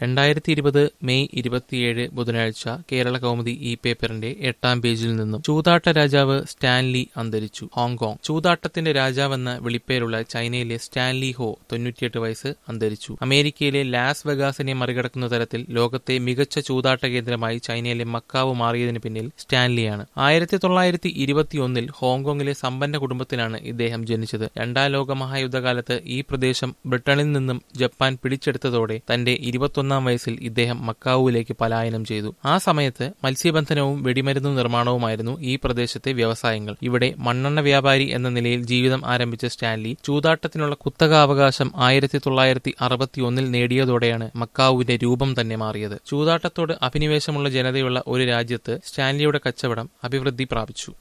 രണ്ടായിരത്തി ഇരുപത് മെയ് ഇരുപത്തിയേഴ് ബുധനാഴ്ച കേരള കൗമുദി ഈ പേപ്പറിന്റെ എട്ടാം പേജിൽ നിന്നും ചൂതാട്ട രാജാവ് സ്റ്റാൻലി അന്തരിച്ചു ഹോങ്കോങ് ചൂതാട്ടത്തിന്റെ രാജാവെന്ന വിളിപ്പേരുള്ള ചൈനയിലെ സ്റ്റാൻലി ഹോ തൊണ്ണൂറ്റിയെട്ട് വയസ്സ് അന്തരിച്ചു അമേരിക്കയിലെ ലാസ് വെഗാസിനെ മറികടക്കുന്ന തരത്തിൽ ലോകത്തെ മികച്ച ചൂതാട്ട കേന്ദ്രമായി ചൈനയിലെ മക്കാവ് മാറിയതിന് പിന്നിൽ സ്റ്റാൻലിയാണ് ആയിരത്തി തൊള്ളായിരത്തി ഇരുപത്തിയൊന്നിൽ ഹോങ്കോങ്ങിലെ സമ്പന്ന കുടുംബത്തിലാണ് ഇദ്ദേഹം ജനിച്ചത് രണ്ടാം ലോക മഹായുദ്ധകാലത്ത് ഈ പ്രദേശം ബ്രിട്ടനിൽ നിന്നും ജപ്പാൻ പിടിച്ചെടുത്തതോടെ തന്റെ ഇരുപത്തൊന്നാം വയസ്സിൽ ഇദ്ദേഹം മക്കാവുവിലേക്ക് പലായനം ചെയ്തു ആ സമയത്ത് മത്സ്യബന്ധനവും വെടിമരുന്ന് നിർമ്മാണവുമായിരുന്നു ഈ പ്രദേശത്തെ വ്യവസായങ്ങൾ ഇവിടെ മണ്ണെണ്ണ വ്യാപാരി എന്ന നിലയിൽ ജീവിതം ആരംഭിച്ച സ്റ്റാൻലി ചൂതാട്ടത്തിനുള്ള കുത്തകാവകാശം ആയിരത്തി തൊള്ളായിരത്തി അറുപത്തിയൊന്നിൽ നേടിയതോടെയാണ് മക്കാവുവിന്റെ രൂപം തന്നെ മാറിയത് ചൂതാട്ടത്തോട് അഭിനിവേശമുള്ള ജനതയുള്ള ഒരു രാജ്യത്ത് സ്റ്റാൻലിയുടെ കച്ചവടം അഭിവൃദ്ധി പ്രാപിച്ചു